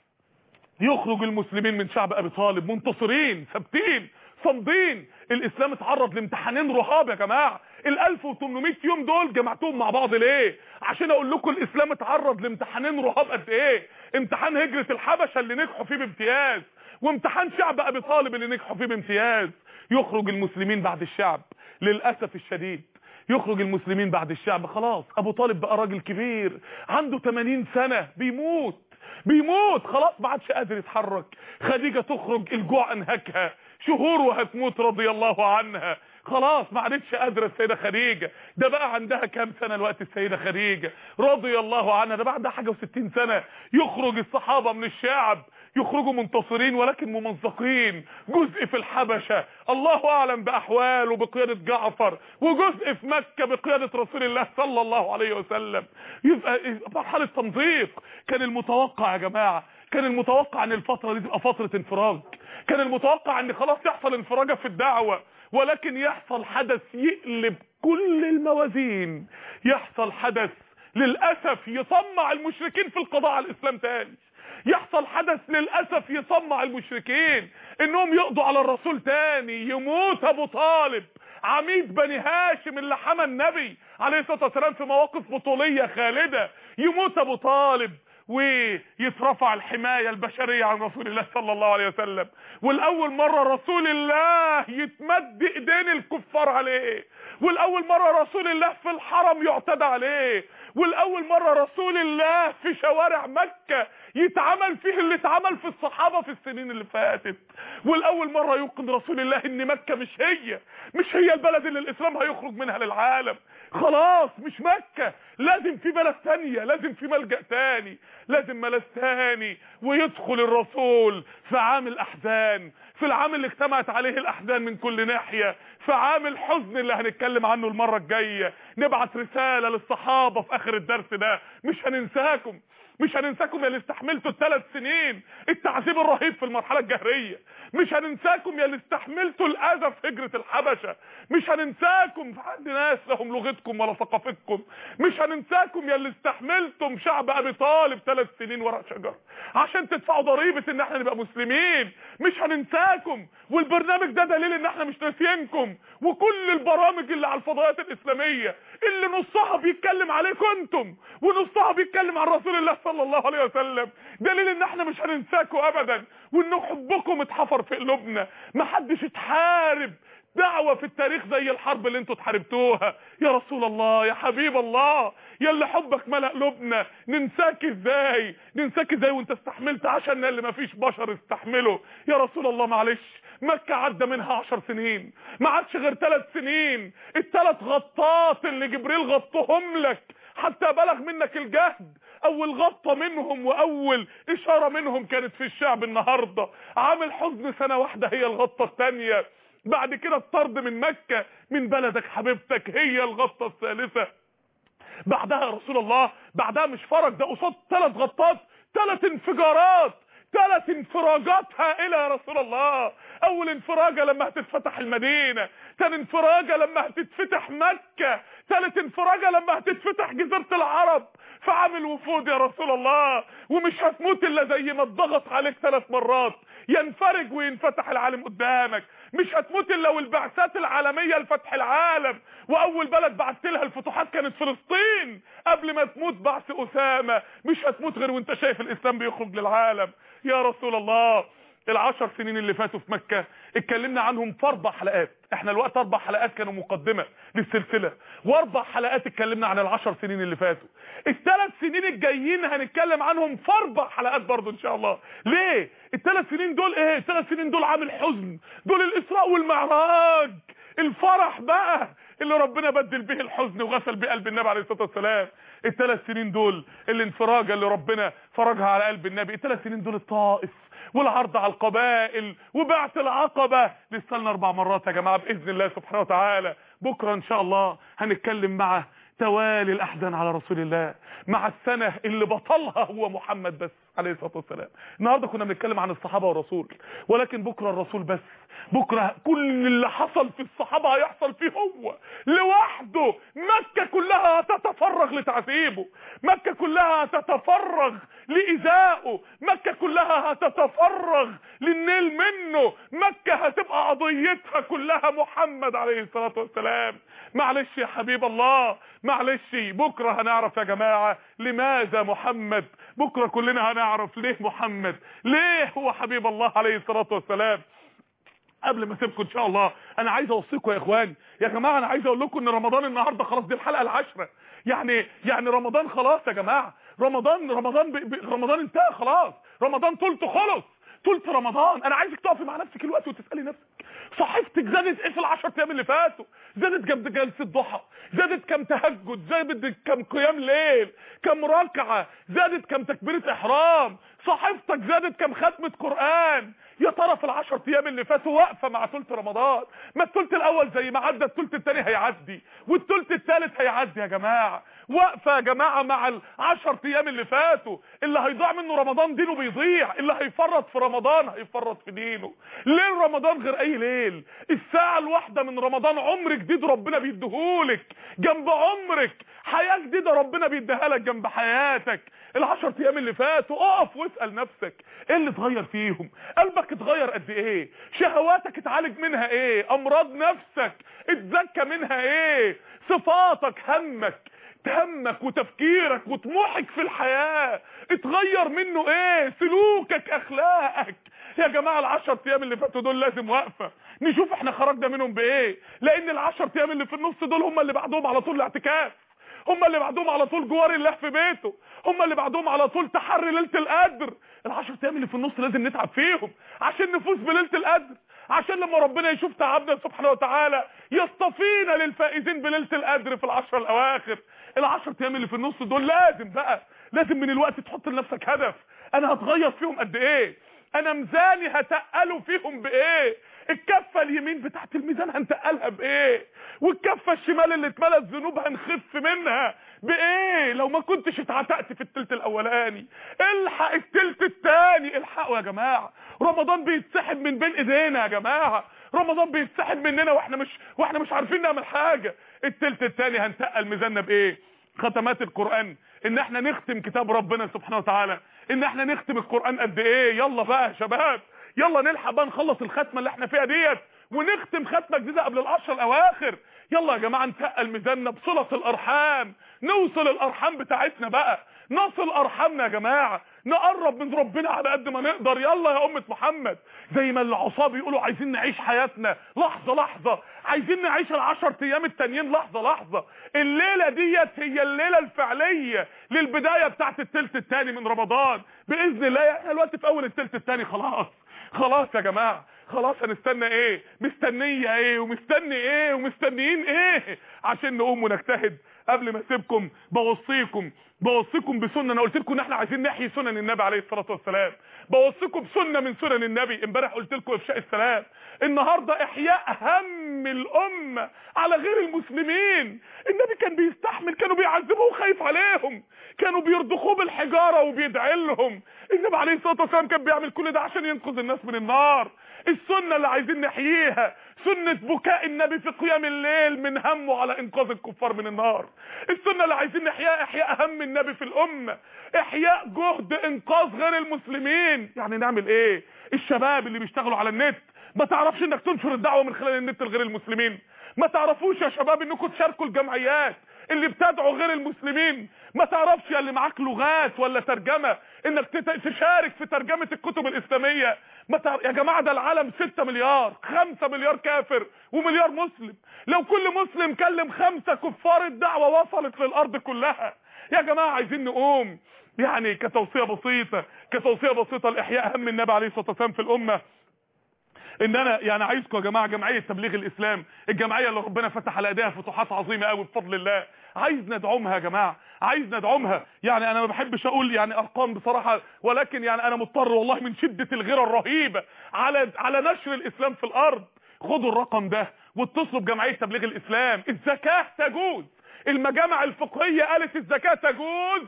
[SPEAKER 2] يخرج المسلمين من شعب ابي طالب منتصرين ثابتين صامدين الاسلام اتعرض لامتحانين رهاب يا جماعه ال 1800 يوم دول جمعتهم مع بعض ليه عشان اقول لكم الاسلام اتعرض لامتحانين رهاب قد ايه امتحان هجره الحبشه اللي نجحوا فيه بامتياز وامتحان شعب ابي طالب اللي نجحوا فيه بامتياز يخرج المسلمين بعد الشعب للاسف الشديد يخرج المسلمين بعد الشعب خلاص ابو طالب بقى راجل كبير عنده 80 سنه بيموت بيموت خلاص ما عادش قادر يتحرك خديجه تخرج الجوع انهكها شهور وهتموت رضي الله عنها خلاص ما عادتش قادره السيده خديجه ده بقى عندها كام سنه الوقت السيده خديجه رضي الله عنها ده بعد حاجه و60 سنه يخرج الصحابه من الشعب يخرجوا منتصرين ولكن ممزقين جزء في الحبشة الله أعلم بأحواله بقيادة جعفر وجزء في مكة بقيادة رسول الله صلى الله عليه وسلم يبقى مرحلة تمزيق كان المتوقع يا جماعة كان المتوقع ان الفترة دي تبقى فترة انفراج كان المتوقع ان خلاص يحصل انفراجة في الدعوة ولكن يحصل حدث يقلب كل الموازين يحصل حدث للأسف يطمع المشركين في القضاء على الإسلام تاني يحصل حدث للأسف يطمع المشركين انهم يقضوا على الرسول تاني يموت ابو طالب عميد بني هاشم اللي حمى النبي عليه الصلاة والسلام في مواقف بطولية خالدة يموت ابو طالب ويترفع الحماية البشرية عن رسول الله صلى الله عليه وسلم والأول مرة رسول الله يتمد ايدين الكفار عليه والأول مرة رسول الله في الحرم يعتدى عليه والأول مرة رسول الله في شوارع مكة يتعمل فيه اللي اتعمل في الصحابة في السنين اللي فاتت والأول مرة يوقن رسول الله ان مكة مش هي مش هي البلد اللي الإسلام هيخرج منها للعالم خلاص مش مكة لازم في بلد تانية لازم في ملجأ تاني لازم ملاذ تاني ويدخل الرسول في عام الأحزان في العام اللي اجتمعت عليه الأحزان من كل ناحية في عام الحزن اللي هنتكلم عنه المرة الجاية نبعت رسالة للصحابة في آخر الدرس ده مش هننساكم مش هننساكم يا اللي استحملتوا الثلاث سنين التعذيب الرهيب في المرحلة الجهرية مش هننساكم يا اللي استحملتوا الأذى في هجرة الحبشة مش هننساكم في عند ناس لهم لغتكم ولا ثقافتكم مش هننساكم يا اللي استحملتم شعب أبي طالب ثلاث سنين ورا شجر عشان تدفعوا ضريبة ان احنا نبقى مسلمين مش هننساكم والبرنامج ده دليل ان احنا مش ناسيينكم وكل البرامج اللي على الفضائيات الإسلامية اللي نصها بيتكلم عليكم انتم ونصها بيتكلم عن رسول الله صلى الله عليه وسلم دليل ان احنا مش هننساكم ابدا وان حبكم اتحفر في قلوبنا محدش اتحارب دعوة في التاريخ زي الحرب اللي انتوا اتحاربتوها يا رسول الله يا حبيب الله يا اللي حبك ملأ قلوبنا ننساك ازاي ننساك ازاي وانت استحملت عشان اللي مفيش بشر استحمله يا رسول الله معلش مكة عدى منها عشر سنين ما عادش غير ثلاث سنين الثلاث غطات اللي جبريل غطهم لك حتى بلغ منك الجهد اول غطة منهم واول اشارة منهم كانت في الشعب النهاردة عامل حزن سنة واحدة هي الغطة الثانية بعد كده الطرد من مكة من بلدك حبيبتك هي الغطة الثالثة بعدها يا رسول الله بعدها مش فرج ده قصاد ثلاث غطات ثلاث انفجارات ثلاث انفراجات هائلة يا رسول الله اول انفراجة لما هتتفتح المدينة ثاني انفراجة لما هتتفتح مكة ثالث انفراجة لما هتتفتح جزيرة العرب فعامل وفود يا رسول الله ومش هتموت الا زي ما اتضغط عليك ثلاث مرات ينفرج وينفتح العالم قدامك مش هتموت الا والبعثات العالميه لفتح العالم واول بلد بعثت لها الفتوحات كانت فلسطين قبل ما تموت بعث اسامه مش هتموت غير وانت شايف الاسلام بيخرج للعالم يا رسول الله العشر سنين اللي فاتوا في مكة اتكلمنا عنهم في اربع حلقات احنا الوقت اربع حلقات كانوا مقدمة للسلسلة واربع حلقات اتكلمنا عن العشر سنين اللي فاتوا الثلاث سنين الجايين هنتكلم عنهم في اربع حلقات برضو ان شاء الله ليه الثلاث سنين دول ايه الثلاث سنين دول عامل حزن دول الاسراء والمعراج الفرح بقى اللي ربنا بدل به الحزن وغسل به قلب النبي عليه الصلاه والسلام الثلاث سنين دول الانفراجه اللي ربنا فرجها على قلب النبي الثلاث سنين دول الطائف والعرض على القبائل وبعث العقبة لسه لنا اربع مرات يا جماعة بإذن الله سبحانه وتعالى بكرة ان شاء الله هنتكلم مع توالي الاحزان على رسول الله مع السنة اللي بطلها هو محمد بس عليه الصلاة والسلام النهاردة كنا بنتكلم عن الصحابة والرسول ولكن بكرة الرسول بس بكرة كل اللي حصل في الصحابة هيحصل فيه هو لوحده مكة كلها هتتفرغ لتعذيبه مكة كلها هتتفرغ لإيذائه مكة كلها هتتفرغ للنيل منه مكة هتبقى قضيتها كلها محمد عليه الصلاة والسلام معلش يا حبيب الله معلش بكرة هنعرف يا جماعة لماذا محمد بكرة كلنا هنعرف ليه محمد ليه هو حبيب الله عليه الصلاة والسلام قبل ما اسيبكم ان شاء الله انا عايز اوصيكم يا اخوان يا جماعه انا عايز اقول لكم ان رمضان النهارده خلاص دي الحلقه العاشره يعني يعني رمضان خلاص يا جماعه رمضان رمضان ب... ب... رمضان انتهى خلاص رمضان طولته خلص طولت رمضان انا عايزك تقفي مع نفسك الوقت وتسالي نفسك صحيفتك زادت ايه في العشر ايام اللي فاتوا زادت كم جلسه ضحى زادت كم تهجد زادت كم قيام ليل كم ركعه زادت كم تكبيره احرام صحيفتك زادت كم ختمه قران يا ترى في العشر ايام اللي فاتوا واقفه مع ثلث رمضان ما الثلث الاول زي ما عدى الثلث الثاني هيعدي والثلث الثالث هيعدي يا جماعه واقفه يا جماعه مع العشر ايام اللي فاتوا اللي هيضيع منه رمضان دينه بيضيع اللي هيفرط في رمضان هيفرط في دينه ليل رمضان غير اي ليل الساعه الواحده من رمضان عمر جديد ربنا بيديهولك جنب عمرك حياه جديده ربنا بيديها لك جنب حياتك العشر ايام اللي فاتوا اقف واسال نفسك ايه اللي اتغير فيهم قلبك اتغير قد ايه شهواتك اتعالج منها ايه امراض نفسك اتزكى منها ايه صفاتك همك همك وتفكيرك وطموحك في الحياة اتغير منه ايه سلوكك اخلاقك يا جماعة العشر ايام اللي فاتوا دول لازم واقفة نشوف احنا خرجنا منهم بايه لان العشر ايام اللي في النص دول هم اللي بعدهم على طول الاعتكاف هم اللي بعدهم على طول جوار الله في بيته هم اللي بعدهم على طول تحري ليله القدر العشر ايام اللي في النص لازم نتعب فيهم عشان نفوز بليله القدر عشان لما ربنا يشوف تعبنا سبحانه وتعالى يصطفينا للفائزين بليله القدر في العشر الاواخر العشر ايام اللي في النص دول لازم بقى لازم من الوقت تحط لنفسك هدف انا هتغير فيهم قد ايه انا ميزاني هتقله فيهم بايه الكفه اليمين بتاعت الميزان هنتقلها بايه والكفه الشمال اللي اتملت ذنوب هنخف منها بايه لو ما كنتش اتعتقت في التلت الاولاني الحق التلت الثاني الحقوا يا جماعه رمضان بيتسحب من بين ايدينا يا جماعه رمضان بيتسحب مننا واحنا مش واحنا مش عارفين نعمل حاجه التلت الثاني هنتقل ميزاننا بايه ختمات القران ان احنا نختم كتاب ربنا سبحانه وتعالى ان احنا نختم القران قد ايه يلا بقى يا شباب يلا نلحق بقى نخلص الختمه اللي احنا فيها ديت ونختم ختمه جديده قبل العشر الاواخر يلا يا جماعه نتقل ميزاننا بصله الارحام نوصل الارحام بتاعتنا بقى نصل ارحامنا يا جماعه نقرب من ربنا على قد ما نقدر يلا يا امه محمد زي ما العصاه بيقولوا عايزين نعيش حياتنا لحظه لحظه عايزين نعيش العشر ايام التانيين لحظه لحظه الليله ديت هي الليله الفعليه للبدايه بتاعت الثلث الثاني من رمضان باذن الله احنا دلوقتي في اول الثلث الثاني خلاص خلاص يا جماعه خلاص هنستنى ايه مستنيه ايه ومستني ايه ومستنيين ايه عشان نقوم ونجتهد قبل ما اسيبكم بوصيكم بوصيكم بسنه انا قلت لكم ان احنا عايزين نحيي سنن النبي عليه الصلاه والسلام بوصيكم بسنه من سنن النبي امبارح قلت لكم افشاء السلام النهارده احياء هم الامه على غير المسلمين النبي كان بيستحمل كانوا بيعذبوه وخايف عليهم كانوا بيرضخوه بالحجاره وبيدعي لهم النبي عليه الصلاه والسلام كان بيعمل كل ده عشان ينقذ الناس من النار السنه اللي عايزين نحييها سنة بكاء النبي في قيام الليل من همه على انقاذ الكفار من النار السنة اللي عايزين نحياها احياء هم النبي في الامة احياء جهد انقاذ غير المسلمين يعني نعمل ايه الشباب اللي بيشتغلوا على النت ما تعرفش انك تنشر الدعوة من خلال النت لغير المسلمين ما تعرفوش يا شباب انكم تشاركوا الجمعيات اللي بتدعو غير المسلمين ما تعرفش يا اللي معاك لغات ولا ترجمة انك تشارك في ترجمة الكتب الاسلامية ما تعرف يا جماعة ده العالم 6 مليار 5 مليار كافر ومليار مسلم لو كل مسلم كلم خمسة كفار الدعوة وصلت للارض كلها يا جماعة عايزين نقوم يعني كتوصية بسيطة كتوصية بسيطة لإحياء هم النبي عليه الصلاة والسلام في الأمة ان انا يعني عايزكم يا جماعه جمعيه تبليغ الاسلام الجمعيه اللي ربنا فتح على ايديها فتوحات عظيمه قوي بفضل الله عايز ندعمها يا جماعه عايز ندعمها يعني انا ما بحبش اقول يعني ارقام بصراحه ولكن يعني انا مضطر والله من شده الغيره الرهيبه على على نشر الاسلام في الارض خدوا الرقم ده واتصلوا بجمعيه تبليغ الاسلام الزكاه تجوز المجامع الفقهية قالت الزكاة تجوز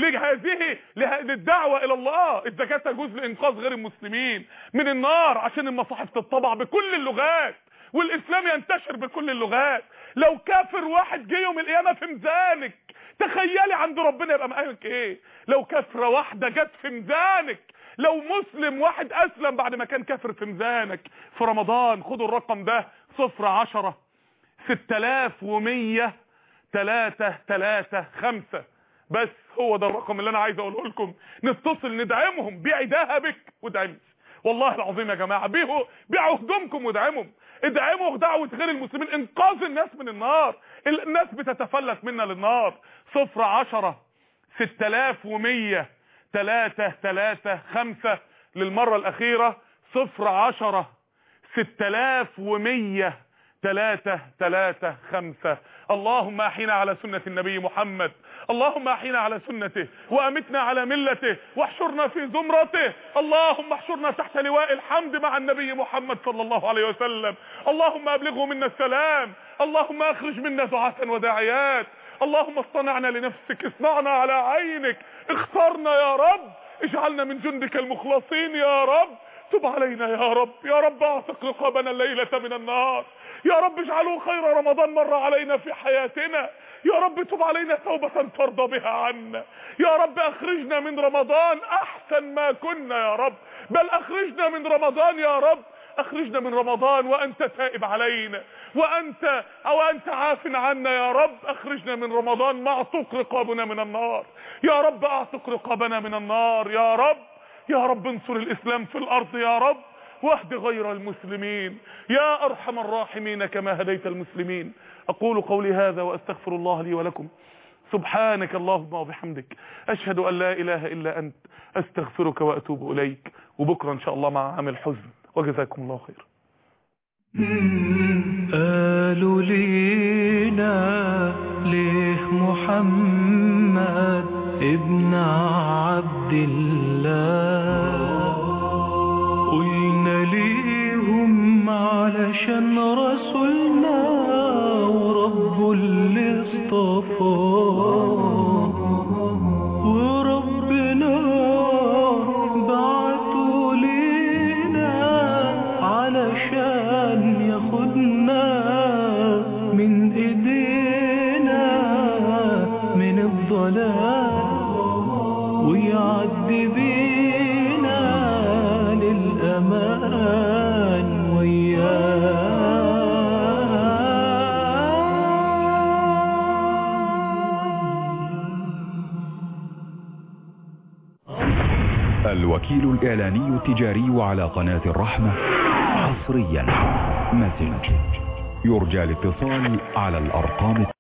[SPEAKER 2] لهذه له- للدعوة الى الله الزكاة تجوز لانقاذ غير المسلمين من النار عشان المصاحف تطبع بكل اللغات والاسلام ينتشر بكل اللغات لو كافر واحد جه يوم القيامة في ميزانك تخيلي عند ربنا يبقى مقامك ايه لو كافرة واحدة جت في ميزانك لو مسلم واحد اسلم بعد ما كان كافر في ميزانك في رمضان خدوا الرقم ده صفر عشرة ستة الاف ومية تلاتة تلاتة خمسة بس هو ده الرقم اللي انا عايز اقوله لكم نتصل ندعمهم بيعي ذهبك وادعمي والله العظيم يا جماعة بيعوا بيعوا هدومكم وادعمهم ادعموا دعوة غير المسلمين انقاذ الناس من النار الناس بتتفلت منا للنار صفر عشرة ستة الاف ومية تلاتة تلاتة خمسة للمرة الاخيرة صفر عشرة ستة الاف ومية تلاتة تلاتة خمسة اللهم احينا على سنة النبي محمد اللهم احينا على سنته وامتنا على ملته واحشرنا في زمرته اللهم احشرنا تحت لواء الحمد مع النبي محمد صلى الله عليه وسلم اللهم ابلغه منا السلام اللهم اخرج منا دعاة وداعيات اللهم اصطنعنا لنفسك اصنعنا على عينك اخترنا يا رب اجعلنا من جندك المخلصين يا رب تب علينا يا رب يا رب اعتق رقابنا الليلة من النار يا رب اجعله خير رمضان مر علينا في حياتنا يا رب تب علينا توبة ترضى بها عنا يا رب اخرجنا من رمضان احسن ما كنا يا رب بل اخرجنا من رمضان يا رب اخرجنا من رمضان وانت تائب علينا وانت او انت عاف عنا يا رب اخرجنا من رمضان معتق رقابنا من النار يا رب اعتق رقابنا من النار يا رب يا رب انصر الاسلام في الارض يا رب واهد غير المسلمين يا ارحم الراحمين كما هديت المسلمين اقول قولي هذا واستغفر الله لي ولكم سبحانك اللهم وبحمدك اشهد ان لا اله الا انت استغفرك واتوب اليك وبكره ان شاء الله مع عام الحزن وجزاكم الله خير
[SPEAKER 1] قالوا لينا ليه محمد ابن عبد الله قلنا ليهم علشان رسولنا ورب اللي اصطفاه وربنا بعته لينا علشان ياخدنا من ايدينا من الضلال ويعدي بينا للأمان وياه
[SPEAKER 3] الوكيل الإعلاني التجاري على قناة الرحمة حصريا مسج يرجى الاتصال على الأرقام